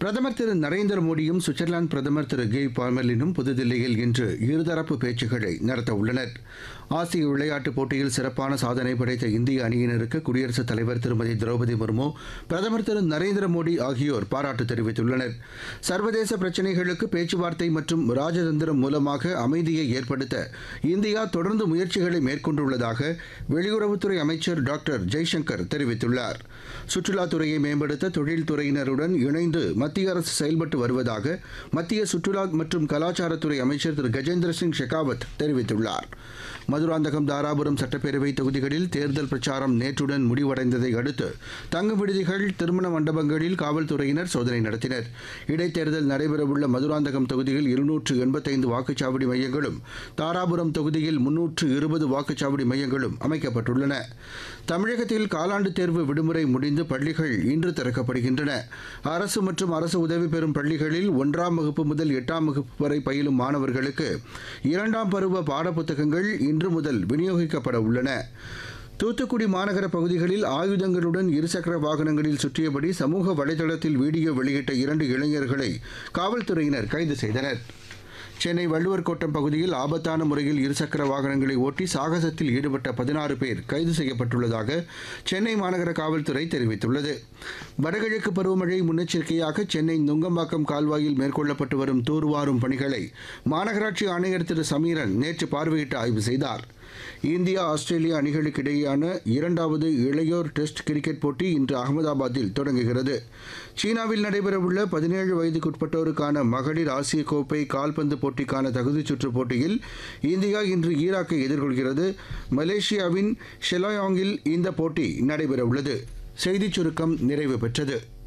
பிரதமர் திரு நரேந்திர மோடியும் சுவிட்சர்லாந்து பிரதமர் திரு கெய் பார்மலினும் புதுதில்லியில் இன்று இருதரப்பு பேச்சுக்களை நடத்த உள்ளனர் ஆசிய விளையாட்டுப் போட்டியில் சிறப்பான சாதனை படைத்த இந்திய அணியினருக்கு குடியரசுத் தலைவர் திருமதி திரௌபதி முர்மு பிரதமர் திரு நரேந்திர மோடி ஆகியோர் பாராட்டு தெரிவித்துள்ளனர் சர்வதேச பிரச்சினைகளுக்கு பேச்சுவார்த்தை மற்றும் ராஜதந்திரம் மூலமாக அமைதியை ஏற்படுத்த இந்தியா தொடர்ந்து முயற்சிகளை மேற்கொண்டுள்ளதாக வெளியுறவுத்துறை அமைச்சர் டாக்டர் ஜெய்சங்கர் தெரிவித்துள்ளார் சுற்றுலாத்துறையை மேம்படுத்த தொழில்துறையினருடன் இணைந்து மத்திய அரசு செயல்பட்டு வருவதாக மத்திய சுற்றுலா மற்றும் கலாச்சாரத்துறை அமைச்சர் திரு கஜேந்திர சிங் ஷெகாவத் தெரிவித்துள்ளார் மதுராந்தகம் தாராபுரம் சட்டப்பேரவை தொகுதிகளில் தேர்தல் பிரச்சாரம் நேற்றுடன் முடிவடைந்ததை அடுத்து தங்கும் விடுதிகள் திருமண மண்டபங்களில் காவல்துறையினர் சோதனை நடத்தினர் இடைத்தேர்தல் நடைபெறவுள்ள மதுராந்தகம் தொகுதியில் இருநூற்று எண்பத்தைந்து வாக்குச்சாவடி மையங்களும் தாராபுரம் தொகுதியில் முன்னூற்று இருபது வாக்குச்சாவடி மையங்களும் அமைக்கப்பட்டுள்ளன தமிழகத்தில் காலாண்டு தேர்வு விடுமுறை முடிந்து பள்ளிகள் இன்று திறக்கப்படுகின்றன அரசு மற்றும் அரசு உதவி பெறும் பள்ளிகளில் ஒன்றாம் வகுப்பு முதல் எட்டாம் வகுப்பு வரை பயிலும் மாணவர்களுக்கு இரண்டாம் பருவ பாடப்புத்தகங்கள் இன்று முதல் விநியோகிக்கப்பட உள்ளன தூத்துக்குடி மாநகர பகுதிகளில் ஆயுதங்களுடன் இருசக்கர வாகனங்களில் சுற்றியபடி சமூக வலைதளத்தில் வீடியோ வெளியிட்ட இரண்டு இளைஞர்களை காவல்துறையினர் கைது செய்தனர் சென்னை வள்ளுவர் கோட்டம் பகுதியில் ஆபத்தான முறையில் இருசக்கர வாகனங்களை ஓட்டி சாகசத்தில் ஈடுபட்ட பதினாறு பேர் கைது செய்யப்பட்டுள்ளதாக சென்னை மாநகர காவல்துறை தெரிவித்துள்ளது வடகிழக்கு பருவமழை முன்னெச்சரிக்கையாக சென்னை நுங்கம்பாக்கம் கால்வாயில் மேற்கொள்ளப்பட்டு வரும் தூர்வாரும் பணிகளை மாநகராட்சி ஆணையர் திரு சமீரன் நேற்று பார்வையிட்டு ஆய்வு செய்தார் இந்தியா ஆஸ்திரேலியா அணிகளுக்கு இடையேயான இரண்டாவது இளையோர் டெஸ்ட் கிரிக்கெட் போட்டி இன்று அகமதாபாத்தில் தொடங்குகிறது சீனாவில் நடைபெறவுள்ள பதினேழு வயதுக்குட்பட்டோருக்கான மகளிர் ஆசிய கோப்பை கால்பந்து போட்டிக்கான தகுதிச் சுற்றுப் போட்டியில் இந்தியா இன்று ஈராக்கை எதிர்கொள்கிறது மலேசியாவின் ஷெலாயாங்கில் இந்த போட்டி நடைபெறவுள்ளது செய்திச் சுருக்கம் நிறைவு பெற்றது